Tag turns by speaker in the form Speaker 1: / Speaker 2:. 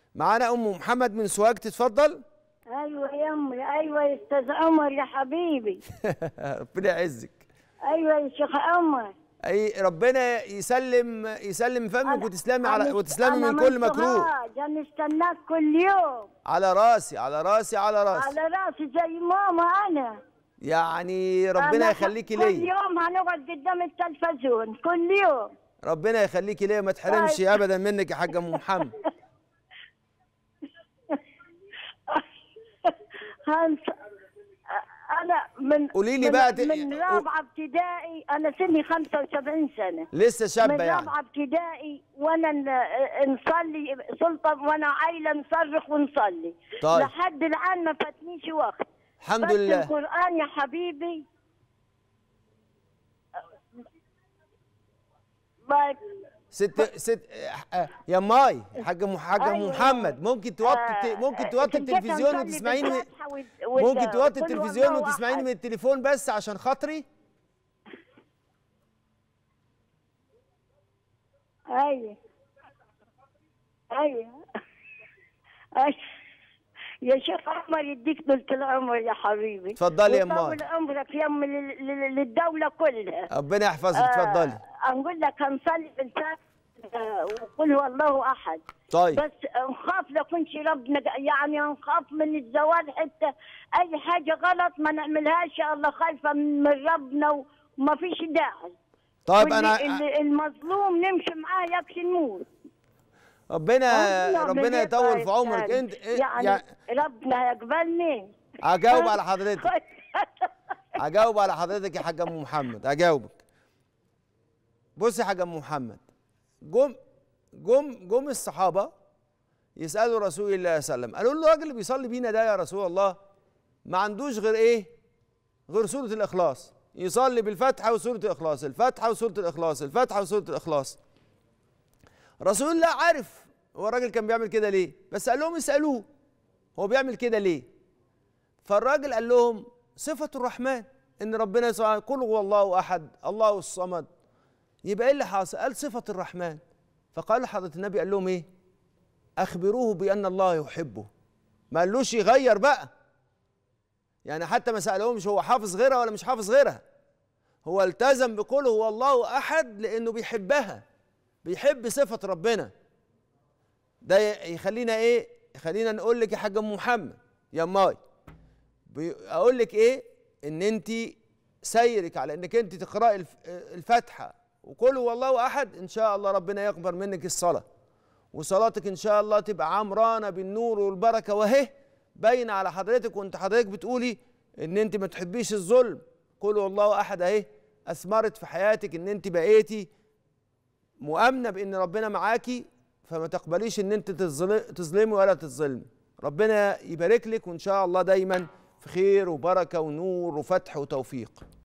Speaker 1: معانا ام محمد من سوهاج تتفضل
Speaker 2: ايوه يا امي ايوه يا استاذ عمر يا حبيبي
Speaker 1: ربنا يعزك
Speaker 2: ايوه يا شيخ عمر
Speaker 1: اي ربنا يسلم يسلم فمك
Speaker 2: أنا-
Speaker 1: وتسلمي على
Speaker 2: أنا-
Speaker 1: وتسلمي
Speaker 2: أنا
Speaker 1: من كل مكروه
Speaker 2: سوهاج، انا استناك كل يوم
Speaker 1: على راسي على راسي على راسي
Speaker 2: على راسي زي ماما انا
Speaker 1: يعني ربنا
Speaker 2: أنا
Speaker 1: يخليكي
Speaker 2: كل
Speaker 1: ليا
Speaker 2: يوم هنقعد قدام التلفزيون كل يوم
Speaker 1: ربنا يخليكي ليا ما تحرمش
Speaker 2: طيب.
Speaker 1: ابدا منك يا حاجه ام محمد
Speaker 2: هنس... انا من
Speaker 1: قولي لي
Speaker 2: من-
Speaker 1: بقى ت-
Speaker 2: من رابعه ابتدائي انا سني 75 سنه
Speaker 1: لسه
Speaker 2: من
Speaker 1: شابه يعني
Speaker 2: رابعه ابتدائي وانا ن- نصلي سلطه وانا عايله نصرخ ونصلي
Speaker 1: طيب.
Speaker 2: لحد الان ما فاتنيش وقت
Speaker 1: الحمد
Speaker 2: بس
Speaker 1: لله
Speaker 2: القران يا حبيبي بس
Speaker 1: ست ست آه، يا ماي حاجه م- حاجه
Speaker 2: أيوة.
Speaker 1: محمد ممكن توطي
Speaker 2: آه،
Speaker 1: ممكن توطي
Speaker 2: كنت
Speaker 1: التلفزيون
Speaker 2: أصلي
Speaker 1: وتسمعيني من-
Speaker 2: بالفاتحة وال- وال-
Speaker 1: ممكن توطي
Speaker 2: وقل
Speaker 1: التلفزيون
Speaker 2: والله
Speaker 1: وتسمعيني
Speaker 2: أحد.
Speaker 1: من التليفون بس عشان خاطري
Speaker 2: ايوه ايوه ايوه يا شيخ عمر يديك طول العمر يا حبيبي
Speaker 1: اتفضلي يا أم
Speaker 2: ويطول عمرك يا ام لل- لل- للدوله كلها
Speaker 1: ربنا يحفظك اتفضلي
Speaker 2: آه نقول لك هنصلي في الفاتحه آه، وقل هو الله احد
Speaker 1: طيب
Speaker 2: بس نخاف لا يكونش ربنا يعني نخاف من الزوال حتى اي حاجه غلط ما نعملهاش يا الله خايفه من ربنا وما فيش داعي
Speaker 1: طيب
Speaker 2: واللي-
Speaker 1: انا
Speaker 2: اللي- المظلوم نمشي معاه يكفي نموت
Speaker 1: ربنا ربنا
Speaker 2: بيبقى
Speaker 1: يطول في عمرك
Speaker 2: يعني-
Speaker 1: انت
Speaker 2: يعني,
Speaker 1: يعني
Speaker 2: ربنا يقبلني
Speaker 1: هجاوب على حضرتك هجاوب على حضرتك يا حاج ام محمد هجاوبك بص يا حاج ام محمد جم جم جم الصحابه يسالوا رسول الله صلى الله عليه وسلم قالوا له الراجل اللي بيصلي بينا ده يا رسول الله ما عندوش غير ايه غير سوره الاخلاص يصلي بالفاتحه وسوره الاخلاص الفاتحه وسوره الاخلاص الفاتحه وسوره الاخلاص رسول الله عارف هو الراجل كان بيعمل كده ليه بس قال لهم اسالوه هو بيعمل كده ليه فالراجل قال لهم صفة الرحمن إن ربنا سبحانه قل هو الله أحد الله الصمد يبقى إيه اللي حاصل؟ قال صفة الرحمن فقال حضرة النبي قال لهم إيه؟ أخبروه بأن الله يحبه ما قالوش يغير بقى يعني حتى ما سألهمش هو حافظ غيرها ولا مش حافظ غيرها هو التزم بقول هو الله أحد لأنه بيحبها بيحب صفة ربنا ده يخلينا إيه؟ يخلينا نقول لك يا حاج أم محمد يا ماي بي- اقول لك ايه ان انت سيرك على انك انت تقراي الف- الفاتحه وقل هو الله احد ان شاء الله ربنا يقبل منك الصلاه وصلاتك ان شاء الله تبقى عمرانه بالنور والبركه وهي باينه على حضرتك وانت حضرتك بتقولي ان انت ما تحبيش الظلم قل هو الله احد اهي اثمرت في حياتك ان انت بقيتي مؤمنه بان ربنا معاكي فما تقبليش ان انت تظل- تظلمي ولا تظلمي ربنا يبارك لك وان شاء الله دايما في خير وبركه ونور وفتح وتوفيق